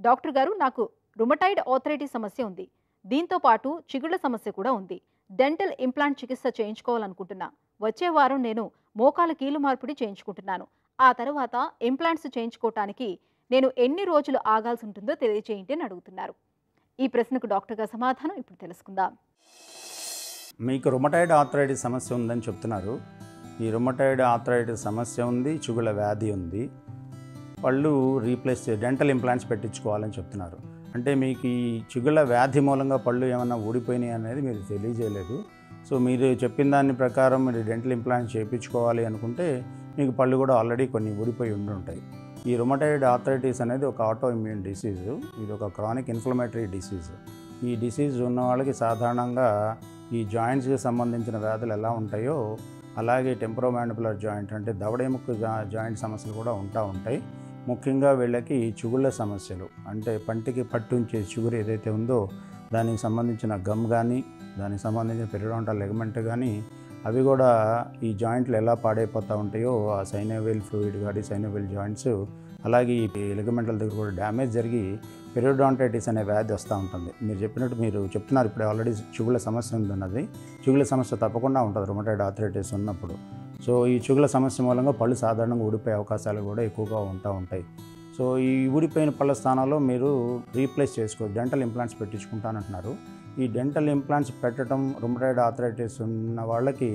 doctor గారు నాకు rheumatoid arthritis సమస్య ఉంది దీంతో పాటు చిగుళ్ళ సమస్య కూడా ఉంది డెంటల్ ఇంప్లాంట్ చికిత్స చేయించుకోవాలనుకుంటున్నా వచ్చే వారం నేను మోకాల కీలు మార్పిడి చేయించుకుంటున్నాను ఆ తర్వాత ఇంప్లాంట్స్ చేయించుకోవటానికి నేను ఎన్ని రోజులు ఆగాల్సి ఉంటుందో తెలియజేయండి అని అడుగుతున్నారు ఈ ప్రశ్నకు డాక్టర్ గారు సమాధానం ఇప్పుడు తెలుసుకుందాం మీకు రుమటైడ్ ఆర్థరైటిస్ సమస్య ఉందని చెప్తున్నారు ఈ రుమటైడ్ ఆర్థరైటిస్ సమస్య ఉంది చిగుళ్ళ వ్యాధి ఉంది పళ్ళు రీప్లేస్ చే డెంటల్ ఇంప్లాంట్స్ పెట్టించుకోవాలని చెప్తున్నారు అంటే మీకు ఈ చిగుళ్ళ వ్యాధి మూలంగా పళ్ళు ఏమన్నా ఊడిపోయినాయి అనేది మీరు తెలియజేయలేదు సో మీరు చెప్పిన దాని ప్రకారం మీరు డెంటల్ ఇంప్లాంట్స్ చేయించుకోవాలి అనుకుంటే మీకు పళ్ళు కూడా ఆల్రెడీ కొన్ని ఊడిపోయి ఉండి ఉంటాయి ఈ రుమటైడ్ ఆర్థరైటిస్ అనేది ఒక ఆటో ఇమ్యూన్ డిసీజ్ ఇది ఒక క్రానిక్ ఇన్ఫ్లమేటరీ డిసీజ్ ఈ డిసీజ్ ఉన్న వాళ్ళకి సాధారణంగా ఈ జాయింట్స్కి సంబంధించిన వ్యాధులు ఎలా ఉంటాయో అలాగే టెంపరోమాండిబులర్ జాయింట్ అంటే దవడెముక జా జాయింట్ సమస్యలు కూడా ఉంటా ఉంటాయి ముఖ్యంగా వీళ్ళకి చిగుళ్ళ సమస్యలు అంటే పంటికి పట్టుంచే చిగురు ఏదైతే ఉందో దానికి సంబంధించిన గమ్ కానీ దానికి సంబంధించిన పెరిడాంటల్ లెగమెంట్ కానీ అవి కూడా ఈ జాయింట్లు ఎలా పాడైపోతూ ఉంటాయో ఆ సైనోవెల్ ఫ్లూయిడ్ కానీ సైనోవెల్ జాయింట్స్ అలాగే ఈ లిగమెంటల దగ్గర కూడా డ్యామేజ్ జరిగి పెరియోడాంటైటిస్ అనే వ్యాధి వస్తూ ఉంటుంది మీరు చెప్పినట్టు మీరు చెప్తున్నారు ఇప్పుడు ఆల్రెడీ చిగుళ్ళ సమస్య ఉందన్నది చిగుళ్ళ సమస్య తప్పకుండా ఉంటుంది రుమటైడ్ ఆథరైటిస్ ఉన్నప్పుడు సో ఈ చిగుళ్ళ సమస్య మూలంగా పళ్ళు సాధారణంగా ఊడిపోయే అవకాశాలు కూడా ఎక్కువగా ఉంటూ ఉంటాయి సో ఈ ఊడిపోయిన పళ్ళ స్థానాల్లో మీరు రీప్లేస్ చేసుకోవచ్చు డెంటల్ ఇంప్లాంట్స్ పెట్టించుకుంటానంటున్నారు ఈ డెంటల్ ఇంప్లాంట్స్ పెట్టడం రుమటైడ్ ఆథరైటిస్ ఉన్న వాళ్ళకి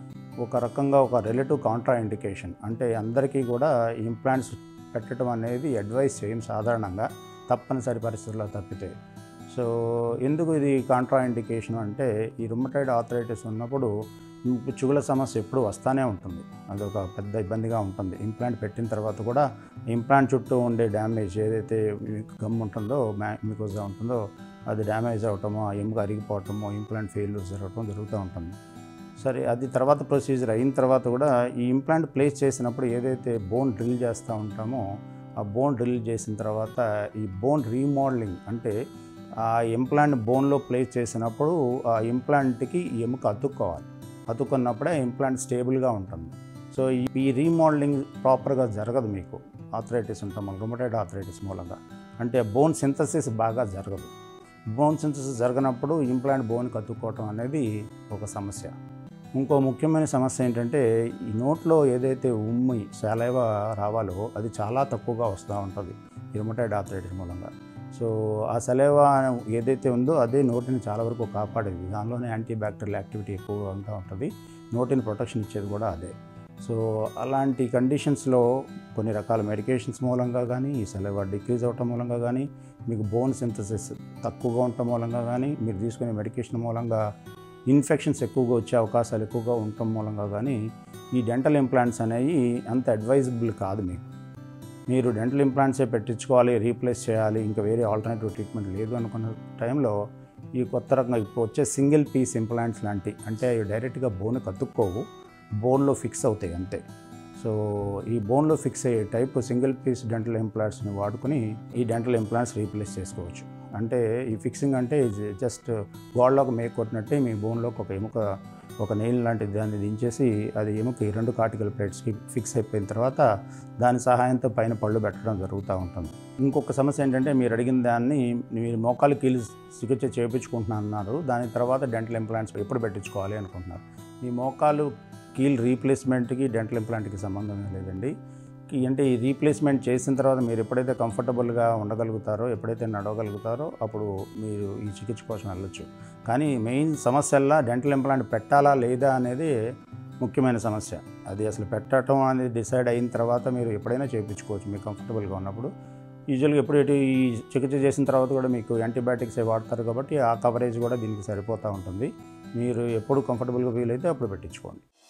ఒక రకంగా ఒక రిలేటివ్ కాంట్రా ఇండికేషన్ అంటే అందరికీ కూడా ఇంప్లాంట్స్ పెట్టడం అనేది అడ్వైస్ చేయం సాధారణంగా తప్పనిసరి పరిస్థితుల్లో తప్పితే సో ఎందుకు ఇది కాంట్రా ఇండికేషన్ అంటే ఈ రుమటైడ్ ఆథరైటిస్ ఉన్నప్పుడు మీకు చిగుల సమస్య ఎప్పుడు వస్తానే ఉంటుంది అదొక పెద్ద ఇబ్బందిగా ఉంటుంది ఇంప్లాంట్ పెట్టిన తర్వాత కూడా ఇంప్లాంట్ చుట్టూ ఉండే డ్యామేజ్ ఏదైతే మీకు గమ్ ఉంటుందో మ్యా మికోజా ఉంటుందో అది డ్యామేజ్ అవటమో ఆ ఎముక అరిగిపోవటమో ఇంప్లాంట్ ఫెయిల్యూర్ జరగటం జరుగుతూ ఉంటుంది సరే అది తర్వాత ప్రొసీజర్ అయిన తర్వాత కూడా ఈ ఇంప్లాంట్ ప్లేస్ చేసినప్పుడు ఏదైతే బోన్ డ్రిల్ చేస్తూ ఉంటామో ఆ బోన్ డ్రిల్ చేసిన తర్వాత ఈ బోన్ రీమోడలింగ్ అంటే ఆ ఇంప్లాంట్ బోన్లో ప్లేస్ చేసినప్పుడు ఆ ఇంప్లాంట్కి ఎముక అతుక్కోవాలి అతుక్కున్నప్పుడే ఇంప్లాంట్ స్టేబుల్గా ఉంటుంది సో ఈ- ఈ రీమోడలింగ్ ప్రాపర్గా జరగదు మీకు ఆథరైటిస్ ఉంటాం రుమటైడ్ ఆథరైటిస్ మూలంగా అంటే బోన్ సింథసిస్ బాగా జరగదు బోన్ సింథసిస్ జరగనప్పుడు ఇంప్లాంట్ బోన్కి అతుక్కోవటం అనేది ఒక సమస్య ఇంకో ముఖ్యమైన సమస్య ఏంటంటే ఈ నోట్లో ఏదైతే ఉమ్మి సెలైవ రావాలో అది చాలా తక్కువగా వస్తూ ఉంటుంది రుమటైడ్ ఆథరైటిస్ మూలంగా సో ఆ సెలైవ ఏదైతే ఉందో అదే నోటిని చాలా వరకు కాపాడేది దానిలోనే యాంటీ బ్యాక్టీరియల్ యాక్టివిటీ ఎక్కువగా ఉంటూ ఉంటుంది నోటిని ప్రొటెక్షన్ ఇచ్చేది కూడా అదే సో అలాంటి కండిషన్స్లో కొన్ని రకాల మెడికేషన్స్ మూలంగా కానీ ఈ సెలైవ డిక్రీజ్ అవటం మూలంగా కానీ మీకు బోన్ సింథసిస్ తక్కువగా ఉండటం మూలంగా కానీ మీరు తీసుకునే మెడికేషన్ మూలంగా ఇన్ఫెక్షన్స్ ఎక్కువగా వచ్చే అవకాశాలు ఎక్కువగా ఉండటం మూలంగా కానీ ఈ డెంటల్ ఇంప్లాంట్స్ అనేవి అంత అడ్వైజబుల్ కాదు మీకు మీరు డెంటల్ ఇంప్లాంట్సే పెట్టించుకోవాలి రీప్లేస్ చేయాలి ఇంకా వేరే ఆల్టర్నేటివ్ ట్రీట్మెంట్ లేదు అనుకున్న టైంలో ఈ కొత్త రకంగా ఇప్పుడు వచ్చే సింగిల్ పీస్ ఇంప్లాంట్స్ లాంటి అంటే అవి డైరెక్ట్గా బోన్ కతుక్కోవు బోన్లో ఫిక్స్ అవుతాయి అంతే సో ఈ బోన్లో ఫిక్స్ అయ్యే టైప్ సింగిల్ పీస్ డెంటల్ ఇంప్లాంట్స్ని వాడుకొని ఈ డెంటల్ ఇంప్లాంట్స్ రీప్లేస్ చేసుకోవచ్చు అంటే ఈ ఫిక్సింగ్ అంటే జస్ట్ గోడలోకి మేక్ కొట్టినట్టే మీ బోన్లోకి ఒక ఎముక ఒక నెయిల్ లాంటి దాన్ని దించేసి అది ఎముక ఈ రెండు కార్టికల్ ప్లేట్స్కి ఫిక్స్ అయిపోయిన తర్వాత దాని సహాయంతో పైన పళ్ళు పెట్టడం జరుగుతూ ఉంటుంది ఇంకొక సమస్య ఏంటంటే మీరు అడిగిన దాన్ని మీరు మోకాలు కీలు చికిత్స చేయించుకుంటున్నా అన్నారు దాని తర్వాత డెంటల్ ఇంప్లాంట్స్ ఎప్పుడు పెట్టించుకోవాలి అనుకుంటున్నారు ఈ మోకాలు కీల్ రీప్లేస్మెంట్కి డెంటల్ ఇంప్లాంట్కి సంబంధం ఏం లేదండి ఈ- అంటే ఈ రీప్లేస్మెంట్ చేసిన తర్వాత మీరు ఎప్పుడైతే కంఫర్టబుల్గా ఉండగలుగుతారో ఎప్పుడైతే నడవగలుగుతారో అప్పుడు మీరు ఈ చికిత్స కోసం వెళ్ళొచ్చు కానీ మెయిన్ సమస్యల్లా డెంటల్ ఇంప్లాంట్ పెట్టాలా లేదా అనేది ముఖ్యమైన సమస్య అది అసలు పెట్టడం అనేది డిసైడ్ అయిన తర్వాత మీరు ఎప్పుడైనా చేయించుకోవచ్చు మీకు కంఫర్టబుల్గా ఉన్నప్పుడు యూజువల్గా ఎప్పుడు ఇటు ఈ చికిత్స చేసిన తర్వాత కూడా మీకు యాంటీబయాటిక్స్ అవి వాడతారు కాబట్టి ఆ కవరేజ్ కూడా దీనికి సరిపోతూ ఉంటుంది మీరు ఎప్పుడు కంఫర్టబుల్గా ఫీల్ అయితే అప్పుడు పెట్టించుకోండి